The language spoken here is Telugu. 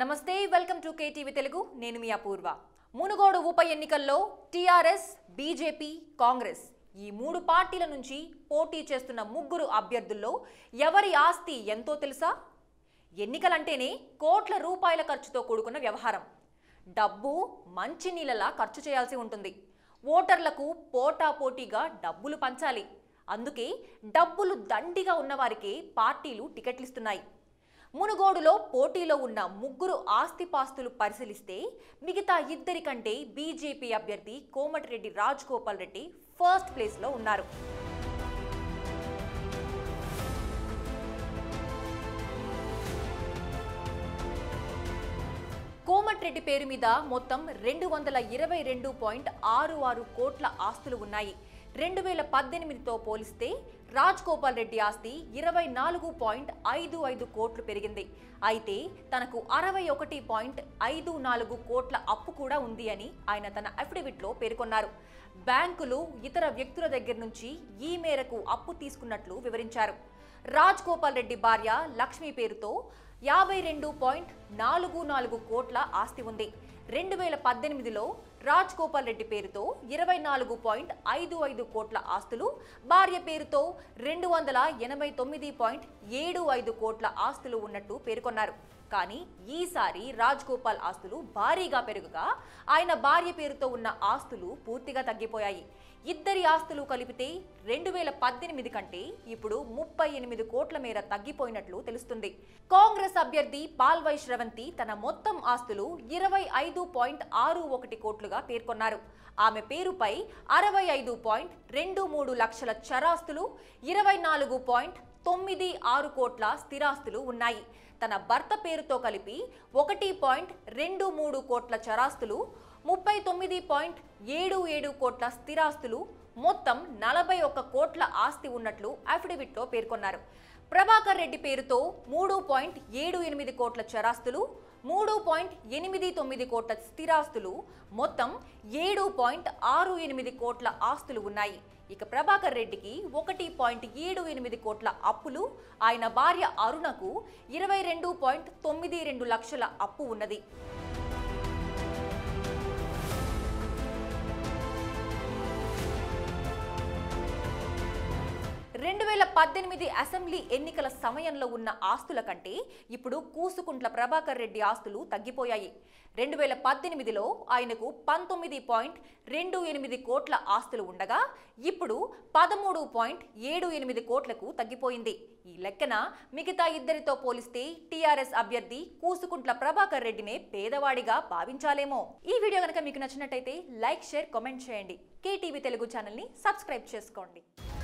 నమస్తే వెల్కమ్ టు కేటీవీ తెలుగు నేను మీ అపూర్వ మునుగోడు ఉప ఎన్నికల్లో టీఆర్ఎస్ బీజేపీ కాంగ్రెస్ ఈ మూడు పార్టీల నుంచి పోటీ చేస్తున్న ముగ్గురు అభ్యర్థుల్లో ఎవరి ఆస్తి ఎంతో తెలుసా ఎన్నికలంటేనే కోట్ల రూపాయల ఖర్చుతో కూడుకున్న వ్యవహారం డబ్బు మంచి నీళ్ళలా ఖర్చు చేయాల్సి ఉంటుంది ఓటర్లకు పోటాపోటీగా డబ్బులు పంచాలి అందుకే డబ్బులు దండిగా ఉన్నవారికే పార్టీలు టికెట్లిస్తున్నాయి మునుగోడులో పోటీలో ఉన్న ముగ్గురు ఆస్తిపాస్తులు పరిశీలిస్తే మిగతా ఇద్దరి కంటే బీజేపీ అభ్యర్థి కోమటిరెడ్డి రాజ్ గోపాల్ రెడ్డి ఫస్ట్ ప్లేస్లో ఉన్నారు కోమటిరెడ్డి పేరు మీద మొత్తం రెండు వందల ఇరవై రెండు పాయింట్ ఆరు ఆరు కోట్ల ఆస్తులు ఉన్నాయి రెండు వేల పద్దెనిమిదితో పోలిస్తే రాజ్ గోపాల్ రెడ్డి ఆస్తి ఇరవై నాలుగు పాయింట్ ఐదు ఐదు కోట్లు పెరిగింది అయితే తనకు అరవై ఒకటి పాయింట్ ఐదు నాలుగు కోట్ల అప్పు కూడా ఉంది అని ఆయన తన అఫిడవిట్లో పేర్కొన్నారు బ్యాంకులు ఇతర వ్యక్తుల దగ్గర నుంచి ఈ మేరకు అప్పు తీసుకున్నట్లు వివరించారు రాజ్ గోపాల్ రెడ్డి భార్య లక్ష్మి పేరుతో యాభై రెండు పాయింట్ నాలుగు నాలుగు కోట్ల ఆస్తి ఉంది రెండు వేల పద్దెనిమిదిలో రాజ్ గోపాల్ రెడ్డి పేరుతో ఇరవై నాలుగు పాయింట్ ఐదు ఐదు కోట్ల ఆస్తులు భార్య పేరుతో రెండు వందల ఎనభై తొమ్మిది పాయింట్ ఏడు ఐదు కోట్ల ఆస్తులు ఉన్నట్టు పేర్కొన్నారు కానీ ఈసారి రాజ్ గోపాల్ ఆస్తులు భారీగా పెరుగుగా ఆయన భార్య పేరుతో ఉన్న ఆస్తులు పూర్తిగా తగ్గిపోయాయి ఇద్దరి ఆస్తులు కలిపితే రెండు వేల పద్దెనిమిది కంటే ఇప్పుడు ముప్పై ఎనిమిది కోట్ల మేర తగ్గిపోయినట్లు తెలుస్తుంది కాంగ్రెస్ అభ్యర్థి పాల్వై శ్రవంతి తన మొత్తం ఆస్తులు ఇరవై ఐదు పాయింట్ ఆరు ఒకటి కోట్లుగా పేర్కొన్నారు ఆమె పేరుపై అరవై ఐదు పాయింట్ రెండు మూడు లక్షల చరాస్తులు ఇరవై నాలుగు పాయింట్ తొమ్మిది ఆరు కోట్ల స్థిరాస్తులు ఉన్నాయి తన భర్త పేరుతో కలిపి ఒకటి పాయింట్ రెండు మూడు కోట్ల చరాస్తులు ముప్పై తొమ్మిది పాయింట్ ఏడు ఏడు కోట్ల స్థిరాస్తులు మొత్తం నలభై ఒక్క కోట్ల ఆస్తి ఉన్నట్లు అఫిడవిట్లో పేర్కొన్నారు ప్రభాకర్ రెడ్డి పేరుతో మూడు పాయింట్ ఏడు ఎనిమిది కోట్ల చరాస్తులు మూడు పాయింట్ ఎనిమిది తొమ్మిది కోట్ల స్థిరాస్తులు మొత్తం ఏడు పాయింట్ ఆరు ఎనిమిది కోట్ల ఆస్తులు ఉన్నాయి ఇక ప్రభాకర్ రెడ్డికి ఒకటి పాయింట్ ఏడు ఎనిమిది కోట్ల అప్పులు ఆయన భార్య అరుణకు ఇరవై రెండు పాయింట్ తొమ్మిది రెండు లక్షల అప్పు ఉన్నది రెండు వేల పద్దెనిమిది అసెంబ్లీ ఎన్నికల సమయంలో ఉన్న ఆస్తుల కంటే ఇప్పుడు కూసుకుంట్ల ప్రభాకర్ రెడ్డి ఆస్తులు తగ్గిపోయాయి రెండు వేల పద్దెనిమిదిలో ఆయనకు పంతొమ్మిది పాయింట్ రెండు ఎనిమిది కోట్ల ఆస్తులు ఉండగా ఇప్పుడు పదమూడు పాయింట్ ఏడు ఎనిమిది కోట్లకు తగ్గిపోయింది ఈ లెక్కన మిగతా ఇద్దరితో పోలిస్తే టీఆర్ఎస్ అభ్యర్థి కూసుకుంట్ల ప్రభాకర్ రెడ్డినే పేదవాడిగా భావించాలేమో ఈ వీడియో కనుక మీకు నచ్చినట్టయితే లైక్ షేర్ కామెంట్ చేయండి కేటీవీ తెలుగు ఛానల్ని సబ్స్క్రైబ్ చేసుకోండి